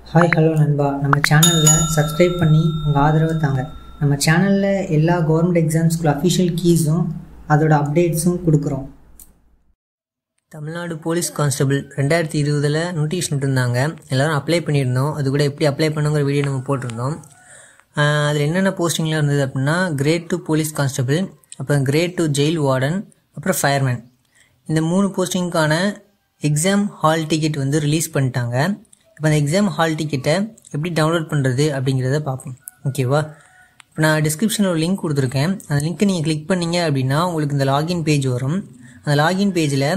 hi hello நண்பா நம்ம சேனலில் சப்ஸ்கிரைப் பண்ணி உங்கள் ஆதரவை தாங்க நம்ம சேனலில் எல்லா கவர்மெண்ட் எக்ஸாம்ஸ்க்குள்ள அஃபிஷியல் கீஸும் அதோட அப்டேட்ஸும் கொடுக்குறோம் தமிழ்நாடு போலீஸ் கான்ஸ்டபிள் ரெண்டாயிரத்தி இருபதில் நோட்டிஃபிகேஷன் விட்டுருந்தாங்க எல்லோரும் அப்ளை பண்ணியிருந்தோம் அது கூட எப்படி அப்ளை பண்ணுங்கிற வீடியோ நம்ம போட்டிருந்தோம் அதில் என்னென்ன போஸ்டிங்லாம் இருந்தது அப்படின்னா கிரேட் டூ போலீஸ் கான்ஸ்டபிள் அப்புறம் கிரேட் டூ ஜெயில் வார்டன் அப்புறம் ஃபயர்மேன் இந்த மூணு போஸ்டிங்க்கான எக்ஸாம் ஹால் டிக்கெட் வந்து ரிலீஸ் பண்ணிட்டாங்க இப்போ அந்த எக்ஸாம் ஹால் டிக்கெட்டை எப்படி டவுன்லோட் பண்ணுறது அப்படிங்கிறத பார்ப்போம் ஓகேவா இப்போ நான் டிஸ்கிரிப்ஷனில் ஒரு லிங்க் கொடுத்துருக்கேன் அந்த லிங்க்கை நீங்கள் கிளிக் பண்ணீங்க அப்படின்னா உங்களுக்கு இந்த லாகின் பேஜ் வரும் அந்த லாகின் பேஜில்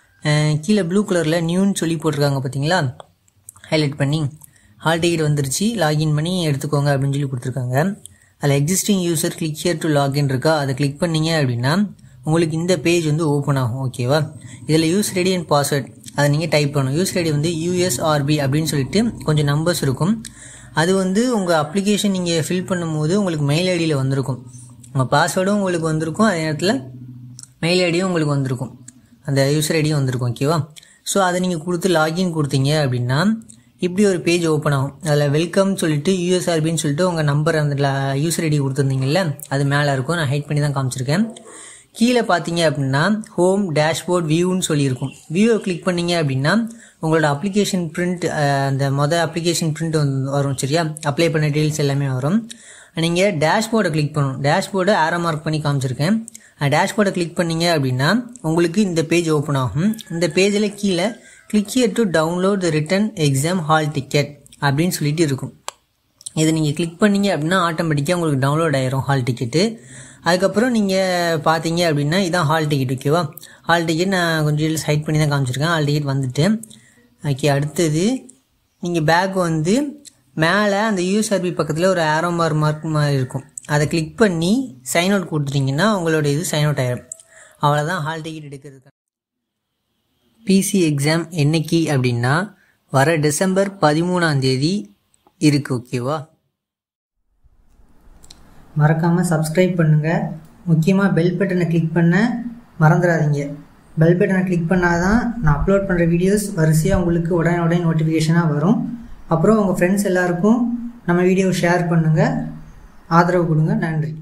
கீழே ப்ளூ கலரில் நியூன்னு சொல்லி போட்டிருக்காங்க பார்த்தீங்களா ஹைலைட் பண்ணி ஹால் டிக்கெட் வந்துருச்சு லாகின் பண்ணி எடுத்துக்கோங்க அப்படின்னு சொல்லி கொடுத்துருக்காங்க அதில் existing user click here to login இருக்கா அதை கிளிக் பண்ணீங்க அப்படின்னா உங்களுக்கு இந்த பேஜ் வந்து ஓப்பன் ஆகும் ஓகேவா இதில் யூஸ் ரெடி அண்ட் பாஸ்வேர்ட் அதை நீங்கள் டைப் பண்ணணும் யூஸ் ரெடி வந்து யூஎஸ்ஆர்பி அப்படின்னு சொல்லிட்டு கொஞ்சம் நம்பர்ஸ் இருக்கும் அது வந்து உங்கள் அப்ளிகேஷன் நீங்கள் ஃபில் பண்ணும்போது உங்களுக்கு மெயில் ஐடியில் வந்திருக்கும் உங்கள் பாஸ்வேர்டும் உங்களுக்கு வந்திருக்கும் அதே நேரத்தில் மெயில் ஐடியும் உங்களுக்கு வந்திருக்கும் அந்த யூசர் ஐடியும் வந்திருக்கும் ஓகேவா ஸோ அதை நீங்கள் கொடுத்து லாகின் கொடுத்தீங்க அப்படின்னா இப்படி ஒரு பேஜ் ஓப்பன் ஆகும் அதில் வெல்கம் சொல்லிட்டு யூஎஸ்ஆர்பின்னு சொல்லிட்டு உங்கள் நம்பர் அந்த யூசர் ஐடி கொடுத்துருந்தீங்கல்ல அது மேலே இருக்கும் நான் ஹைட் பண்ணி தான் காமிச்சிருக்கேன் கீழே பார்த்தீங்க அப்படின்னா ஹோம் டேஷ்போர்ட் வியூன்னு சொல்லியிருக்கும் வியூவை கிளிக் பண்ணீங்க அப்படின்னா உங்களோட அப்ளிகேஷன் பிரிண்ட் அந்த மொதல் அப்ளிகேஷன் பிரிண்ட் வந்து வரும் சரியா அப்ளை பண்ண டீல்ஸ் எல்லாமே வரும் நீங்கள் டேஷ்போர்டை கிளிக் பண்ணணும் டேஷ்போர்டை ஆரோ மார்க் பண்ணி காமிச்சிருக்கேன் டேஷ்போர்டை கிளிக் பண்ணீங்க அப்படின்னா உங்களுக்கு இந்த பேஜ் ஓப்பன் ஆகும் இந்த பேஜில் கீழே click here to download the written exam hall ticket அப்படின்னு சொல்லிட்டு இருக்கும் இதை நீங்கள் கிளிக் பண்ணீங்க அப்படின்னா ஆட்டோமேட்டிக்காக உங்களுக்கு டவுன்லோட் ஆயிரும் ஹால் டிக்கெட்டு அதுக்கப்புறம் நீங்கள் பார்த்தீங்க அப்படின்னா இதான் ஹால் டிக்கெட் ஓகேவா ஹால் டிக்கெட் நான் கொஞ்சம் டீட்டெயில்ஸ் ஹைட் பண்ணி தான் காமிச்சிருக்கேன் ஹால் டிக்கெட் வந்துட்டு ஓகே அடுத்தது நீங்கள் பேக் வந்து மேலே அந்த யூஎஸ்ஆர்பி பக்கத்தில் ஒரு ஆரோ மார் மார்க் மாதிரி இருக்கும் அதை கிளிக் பண்ணி சைன் அவுட் கொடுத்துட்டிங்கன்னா உங்களோட இது சைன் அவுட் ஆயிடும் அவ்வளோதான் ஹால் டிக்கெட் எடுக்கிறதுக்கு பிசி எக்ஸாம் என்னைக்கு அப்படின்னா வர டிசம்பர் பதிமூணாம் தேதி இருக்குது ஓகேவா மறக்காமல் சப்ஸ்கிரைப் பண்ணுங்கள் முக்கியமாக பெல் பட்டனை கிளிக் பண்ண மறந்துடாதீங்க பெல் பட்டனை கிளிக் பண்ணால் தான் நான் அப்லோட் பண்ணுற வீடியோஸ் வரிசையாக உங்களுக்கு உடனே உடனே நோட்டிஃபிகேஷனாக வரும் அப்புறம் உங்கள் ஃப்ரெண்ட்ஸ் எல்லாருக்கும் நம்ம வீடியோ ஷேர் பண்ணுங்கள் ஆதரவு கொடுங்க நன்றி